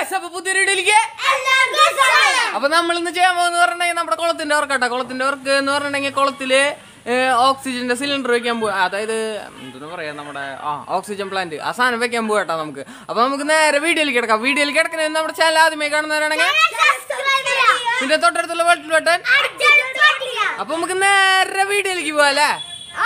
Guys അപ്പൊ പുതിയൊരു വീഡിയോയിലേക്ക് അപ്പൊ നമ്മൾ ഇന്ന് ചെയ്യാൻ പോകുന്ന പറഞ്ഞിട്ടുണ്ടെങ്കിൽ നമ്മുടെ കുളത്തിന്റെ വർക്ക് കേട്ടോ കുളത്തിന്റെ വർക്ക് എന്ന് പറഞ്ഞിട്ടുണ്ടെങ്കിൽ കുളത്തില് ഏഹ്, ഓക്സിജന്റെ സിലിണ്ടർ വെക്കാൻ പോവാ അതായത് എന്തെന്ന് പറയാ നമ്മുടെ ആ ഓക്സിജൻ പ്ലാന്റ് ആ സാധനം വെക്കാൻ പോവാ കേട്ടോ നമുക്ക് അപ്പൊ നമുക്ക് നേരെ വീഡിയോയിലേക്ക് കിടക്കാം വീഡിയോയിലേക്ക് കിടക്കണേ നമ്മുടെ ചാനൽ ആദ്യമായി കാണുന്നവരാണെങ്കിൽ പിന്നെ തൊട്ടടുത്തുള്ള ബട്ടൺ ബട്ടൺ അപ്പൊ നമുക്ക് നേരെ വീഡിയോയിലേക്ക് പോവാ അല്ലേ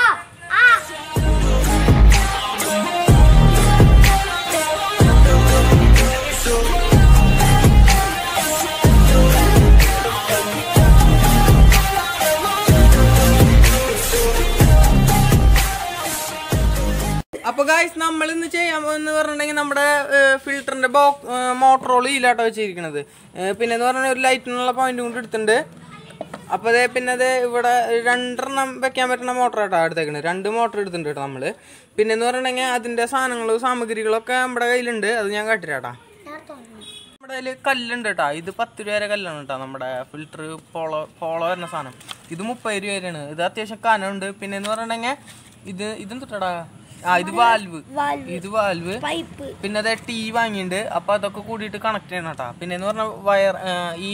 അപ്പൊ ഗായ്സ് നമ്മൾ ഇന്ന് ചെയ്യാൻ പോകുന്ന പറഞ്ഞിട്ടുണ്ടെങ്കിൽ നമ്മുടെ ഫിൽറ്ററിന്റെ ബോ മോട്ടറോൾ ഇല്ലാട്ടോ വെച്ചിരിക്കണത് പിന്നെ എന്ന് പറഞ്ഞാൽ ഒരു ലൈറ്റിനുള്ള പോയിന്റ് കൊണ്ട് എടുത്തിട്ടുണ്ട് അപ്പൊ അതേ പിന്നെ അതേ ഇവിടെ രണ്ടെണ്ണം വെക്കാൻ പറ്റുന്ന മോട്ടർ കേട്ടോ എടുത്തേക്കണത് രണ്ട് മോട്ടർ എടുത്തിട്ടുണ്ട് കേട്ടോ നമ്മള് പിന്നെ എന്ന് പറഞ്ഞിട്ടുണ്ടെങ്കിൽ അതിന്റെ സാധനങ്ങളും സാമഗ്രികളൊക്കെ നമ്മുടെ കയ്യിലുണ്ട് അത് ഞാൻ കാട്ടിരാട്ടാ നമ്മുടെ കയ്യിൽ കല്ലുണ്ട് കേട്ടോ ഇത് പത്ത് രൂപ വരെ കല്ലാണ് കേട്ടോ നമ്മുടെ ഫിൽറ്റർ പോളോ പോളോ വരുന്ന സാധനം ഇത് മുപ്പത് രൂപ വരെയാണ് ഇത് അത്യാവശ്യം കനമുണ്ട് പിന്നെ എന്ന് പറഞ്ഞിട്ടുണ്ടെങ്കിൽ ഇത് ഇതും തൊട്ടടാ ആ ഇത് വാൽവ് ഇത് വാൽവ് പിന്നെ അതെ ടീ വാങ്ങിയിട്ടുണ്ട് അപ്പൊ അതൊക്കെ കൂടിയിട്ട് കണക്ട് ചെയ്യണം കേട്ടോ പിന്നെ എന്ന് പറഞ്ഞാൽ വയർ ഈ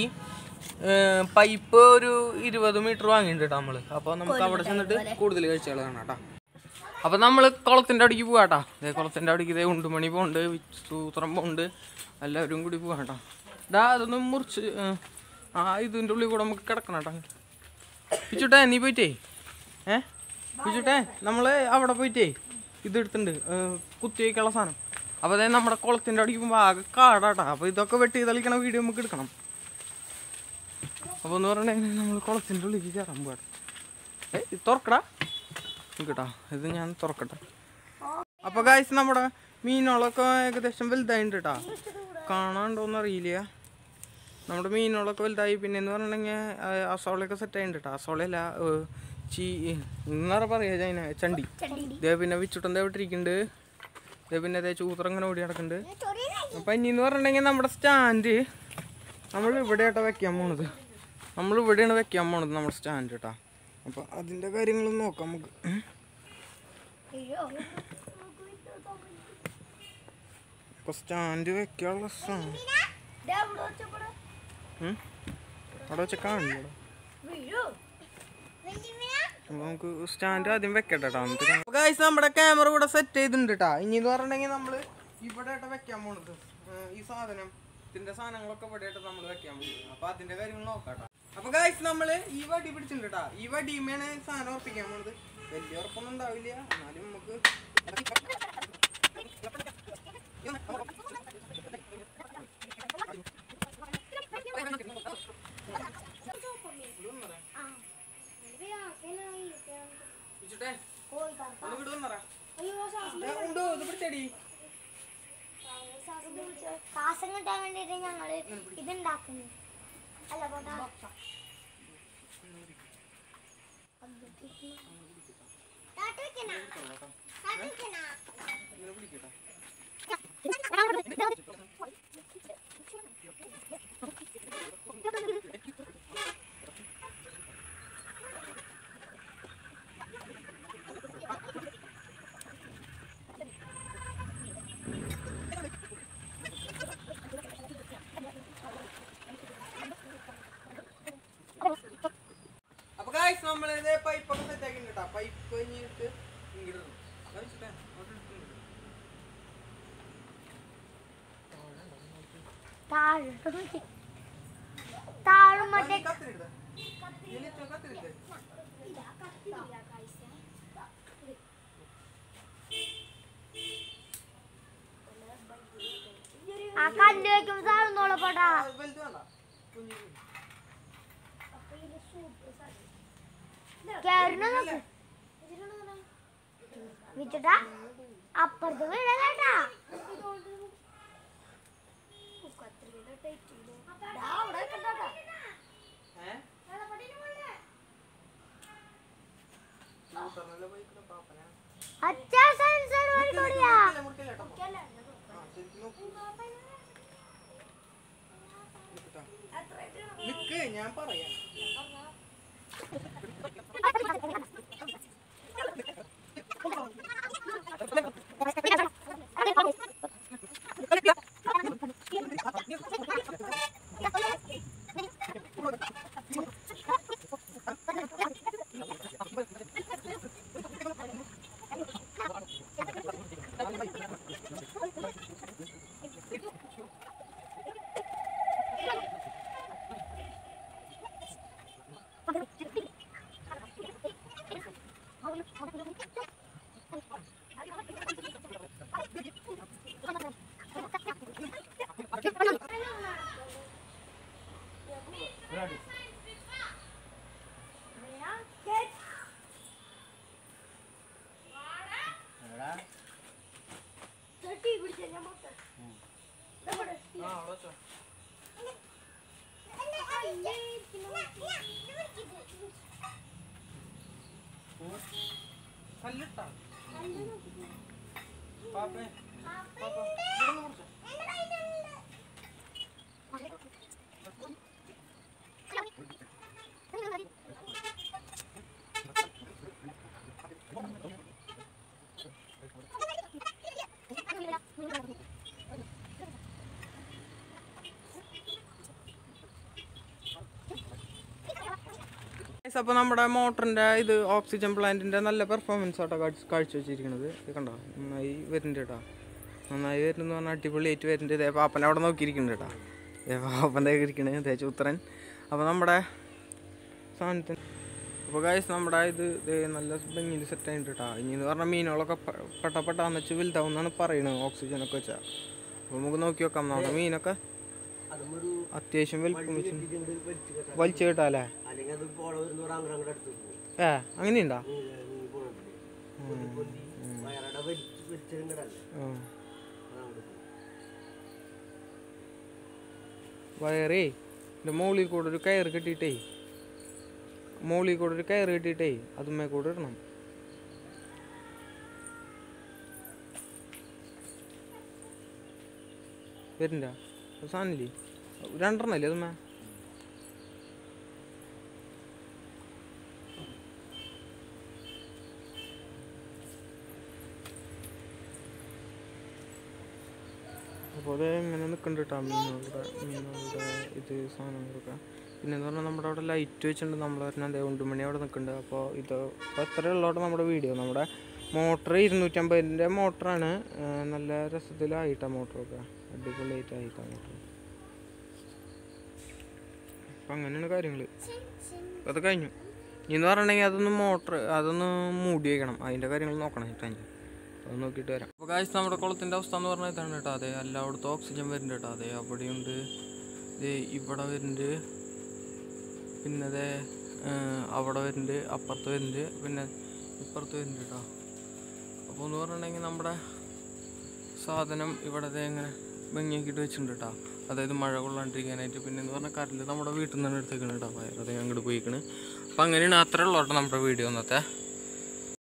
പൈപ്പ് ഒരു ഇരുപത് മീറ്റർ വാങ്ങിയിട്ടുണ്ട് കേട്ടോ നമ്മള് അപ്പൊ നമുക്ക് അവിടെ ചെന്നിട്ട് കൂടുതൽ കാഴ്ചകൾ കാണാം കേട്ടോ അപ്പൊ നമ്മള് കുളത്തിന്റെ അവിടേക്ക് പോവാട്ടാ ഇതേ കുളത്തിന്റെ അവിടേക്ക് ഇതേ ഉണ്ടുമണി പോണ്ട് സൂത്രം പോണ്ട് എല്ലാവരും കൂടി പോവാട്ടാ ഡാ അതൊന്നും മുറിച്ച് ഏ, ആ ഇതിന്റെ ഉള്ളിൽ കൂടെ നമുക്ക് കിടക്കണം കേട്ടോ പിച്ചുട്ടേ നീ പോയിട്ടേ ഏ പിച്ചുട്ടേ നമ്മള് അവിടെ പോയിട്ടേ ഇത് എടുത്തിട്ടുണ്ട് ഏ, കുത്തി വയ്ക്കാനുള്ള സാധനം അപ്പൊ അതെ നമ്മുടെ കുളത്തിന്റെ അവിടേക്ക് പോകുമ്പോൾ ആകെ കാടാട്ടാ അപ്പൊ ഇതൊക്കെ വെട്ടി തളിക്കണ വീഡിയോ നമുക്ക് എടുക്കണം അപ്പൊ എന്ന് പറഞ്ഞിട്ടുണ്ടെങ്കിൽ നമ്മൾ കുളത്തിന്റെ ഉള്ളിലേക്ക് കയറാൻ പോകാം ഏ ഇത് തുറക്കടാ കേട്ടോ ഇത് ഞാൻ തുറക്കട്ടെ അപ്പൊ ഗായ്സ് നമ്മുടെ മീനുകളൊക്കെ ഏകദേശം വലുതായിട്ടുണ്ട് കേട്ടാ കാണാണ്ടോന്ന് അറിയില്ല നമ്മുടെ മീനുകളൊക്കെ വലുതായി പിന്നെ എന്ന് പറഞ്ഞിട്ടുണ്ടെങ്കിൽ അസോളയൊക്കെ സെറ്റ് ആയിട്ടുണ്ട് കേട്ടോ അസോളയല്ല ഏ, ചീ എന്നാ പറയാ ചൈന ചണ്ടി ഇതേ പിന്നെ വിച്ചുട്ടൻ ഇട്ടിരിക്കുന്നുണ്ട് ഇതേ പിന്നെ അതേ ചൂത്രം ഇങ്ങനെ ഓടി നടക്കുന്നുണ്ട് അപ്പൊ ഇനി എന്ന് പറഞ്ഞിട്ടുണ്ടെങ്കിൽ നമ്മുടെ സ്റ്റാൻഡ് നമ്മൾ ഇവിടെ ആട്ടോ വെക്കാൻ പോണത് നമ്മൾ ഇവിടെയാണ് വെക്കാൻ പോണത് നമ്മുടെ സ്റ്റാൻഡ് കേട്ടോ അപ്പൊ അതിന്റെ കാര്യങ്ങളും നോക്കാം നമുക്ക് ഉം. അപ്പൊ സ്റ്റാൻഡ് വെക്കാനുള്ള സാധനം ഉം. അവിടെ വെച്ച കാണില്ല അപ്പൊ നമുക്ക് സ്റ്റാൻഡ് ആദ്യം വെക്കട്ടെ കേട്ടോ എന്നിട്ട് ഗൈസ് നമ്മുടെ ക്യാമറ ഇവിടെ സെറ്റ് ചെയ്തിട്ടുണ്ട് കേട്ടാ ഇനി എന്ന് പറഞ്ഞിട്ടുണ്ടെങ്കിൽ നമ്മള് ഇവിടെ ആയിട്ട് വെക്കാൻ പോണത് ഏർ ഈ സാധനം ഇതിന്റെ സാധനങ്ങളൊക്കെ ഇവിടെ ആയിട്ട് നമ്മൾ വെക്കാൻ പോകുന്നത് അപ്പൊ അതിന്റെ കാര്യങ്ങൾ നോക്കാം കേട്ടോ അപ്പൊ ഗൈസ് നമ്മള് ഈ വടി പിടിച്ചിട്ടുണ്ട് കേട്ടാ ഈ വടിമേണ് സാധനം ഉറപ്പിക്കാൻ പോണത് വലിയ ഉറപ്പൊന്നും ഉണ്ടാവില്ല എന്നാലും നമുക്ക് പിടിച്ചിട്ടെ ഒന്ന് വിടുവന്നറ ഉണ്ടോ ഇത് പിടിച്ചടി ശ്വാസം കിട്ടാൻ വേണ്ടിട്ട് ഞങ്ങള് ഇതുണ്ടാക്കുന്നു അല്ല പോട്ടാ താട്ട് വെക്കണോ? താട്ട് വെക്കണോ? ഇങ്ങനെ പിടിക്കട്ടെ അപ്പൊ ഗായ്സ് നമ്മൾ ഇത് പൈപ്പ് ഒക്കെ സെറ്റ് ആക്കി കേട്ടോ പൈപ്പ് കഴിഞ്ഞിട്ട് ഇങ്ങോട്ട് ഇടണം. വലിച്ചിട്ടെ, അങ്ങോട്ട് ഇട്ടിട്ടുണ്ട്. താഴോട്ട് നോക്കി. താഴും ആ, മറ്റേ നീ കത്തിരിടുതെ. ഇതില് ഇട്ടോ കത്തിരിടുതെ. ആ കല്ല് വെക്കുമ്പോ താഴ്ന്നോളെ പോട്ടാ ആ, വലുത് വേണ്ട. കുഞ്ഞ് കുഞ്ഞ്. കേറിനോ നോക്ക് വിച്ചിട്ടാ അപ്പുറത്ത് വീഴലേട്ടാ ഏ? സൂട്ടറിനല്ലേ പോയിക്കണ പാപ്പനാ. അച്ഛാ സെൻസർ മുറിക്കില്ല, വഴിക്കൂടിയാ മുറിക്കില്ല കേട്ടോ. ആ, ശരിക്കും നോക്ക്. നിക്കട്ടാ. നിക്ക് ഞാൻ പറയാം ആ കല്ലിട്ടാ പാപ്പേ പാപ്പ ഇവിടുന്ന് കുടിച്ചോ Guys, അപ്പൊ നമ്മുടെ മോട്ടറിന്റെ ഇത് ഓക്സിജൻ പ്ലാന്റിന്റെ നല്ല പെർഫോമൻസ് ആട്ടോ കാഴ്ച കാഴ്ച വെച്ചിരിക്കുന്നത് ഇത് കണ്ടോ നന്നായി വരുന്നുണ്ട് കേട്ടോ നന്നായി വരുന്നു പറഞ്ഞാൽ അടിപൊളിയായിട്ട് വരുന്നുണ്ട് ഇതേ പാപ്പനെ അവിടെ നോക്കിയിരിക്കുന്നുണ്ട് കേട്ടോ ഇതേ പാപ്പൻ്റെ ഇരിക്കണേ ഇതേ ചൂത്രൻ അപ്പോൾ നമ്മുടെ സാധനത്തിന് അപ്പോൾ ഗായ്സ് നമ്മുടെ ഇത് ദേ നല്ല ഭംഗിയിൽ സെറ്റ് ആയിട്ട് കേട്ടോ ഇനി എന്ന് പറഞ്ഞാൽ മീനുകളൊക്കെ പ- പെട്ട പെട്ടാന്ന് വെച്ച് വലുതാവും എന്നാണ് പറയുന്നത് ഓക്സിജനൊക്കെ വെച്ചാൽ അപ്പോൾ നമുക്ക് നോക്കി നോക്കാം നമ്മുടെ മീനൊക്കെ അതുമൊരു അത്യാവശ്യം വലിപ്പം വെച്ച് ഇതിണ്ട് വലിച്ചു കെട്ടാൻ വലിച്ചു കേട്ടാലേ അല്ലെങ്കിൽ അത് പോള വരുന്നവർ അങ്ങനെ അങ്ങോട്ട് അടുത്ത് പോകും ഏ അങ്ങനെയുണ്ടോ നീ പോകണ്ടില്ലേ പൊന്തി പൊന്തി വയറട വലിച്ച് വലിച്ചിടണ്ടല്ലേ ഉം. അതങ്ങോട്ട് പോകും വയറേ എൻ്റെ മുകളിൽ കൂടെ ഒരു കയറ് കെട്ടിയിട്ടേ മുകളിൽ കൂടെ ഒരു കയറ് കെട്ടിയിട്ടേ അതുമ്മേ കൂടെ ഇടണം വരണ്ട സാധനല്ലേ രണ്ടെണ്ണല്ലേ അതുമ്മേ അപ്പോൾ അത് ഇങ്ങനെ നിൽക്കുന്നുണ്ട് കേട്ടോ മീനുകളുടെ മീനുകളുടെ ഇത് സാധനങ്ങളൊക്കെ പിന്നെ എന്ന് പറഞ്ഞാൽ നമ്മുടെ അവിടെ ലൈറ്റ് വെച്ചിട്ടുണ്ട് നമ്മൾ പറഞ്ഞാൽ അതേ ഉണ്ടുമണി അവിടെ നിൽക്കുന്നുണ്ട് അപ്പോൾ ഇത് ഇപ്പോൾ എത്ര ഉള്ളോട്ടെ നമ്മുടെ വീഡിയോ നമ്മുടെ മോട്ടർ ഇരുന്നൂറ്റമ്പതിൻ്റെ മോട്ടറാണ് നല്ല രസത്തിലായിട്ടാണ് മോട്ടറൊക്കെ അടിപൊളിയായിട്ടായിട്ടാണ് മോട്ടർ അപ്പം അങ്ങനെയാണ് കാര്യങ്ങൾ അത് കഴിഞ്ഞു ഇനി പറഞ്ഞിട്ടുണ്ടെങ്കിൽ അതൊന്ന് മോട്ടർ അതൊന്ന് മൂടി വയ്ക്കണം അതിൻ്റെ കാര്യങ്ങൾ നോക്കണം കേട്ടോ അത് നോക്കിയിട്ട് വരാം അപ്പോൾ കാഴ്ച നമ്മുടെ കുളത്തിൻ്റെ അവസ്ഥ എന്ന് പറഞ്ഞാൽ ഇതാണ് കേട്ടോ അതെ എല്ലായിടത്തും ഓക്സിജൻ വരുന്നുണ്ട് കേട്ടോ അതെ അവിടെയുണ്ട് ദേ ഇവിടെ വരുന്നുണ്ട് പിന്നെ അതെ അവിടെ വരുന്നുണ്ട് അപ്പുറത്ത് വരുന്നുണ്ട് പിന്നെ ഇപ്പുറത്ത് വരുന്നുണ്ട് കേട്ടോ അപ്പോൾ എന്ന് പറഞ്ഞിട്ടുണ്ടെങ്കിൽ നമ്മുടെ സാധനം ഇവിടെ ദേ ഇങ്ങനെ ഭംഗിയാക്കിയിട്ട് വെച്ചിട്ടുണ്ട് കേട്ടോ അതായത് മഴ കൊള്ളാണ്ടിരിക്കാനായിട്ട് പിന്നെ എന്ന് പറഞ്ഞാൽ കറണ്ട് നമ്മുടെ വീട്ടിൽ നിന്ന് തന്നെ എടുത്തേക്കാണ് കേട്ടോ വയർ അതേ അങ്ങോട്ട് പോയിക്കണ് അപ്പം അങ്ങനെയാണ് അത്രേ ഉള്ളൂ കേട്ടോ നമ്മുടെ വീഡിയോ ഇന്നത്തെ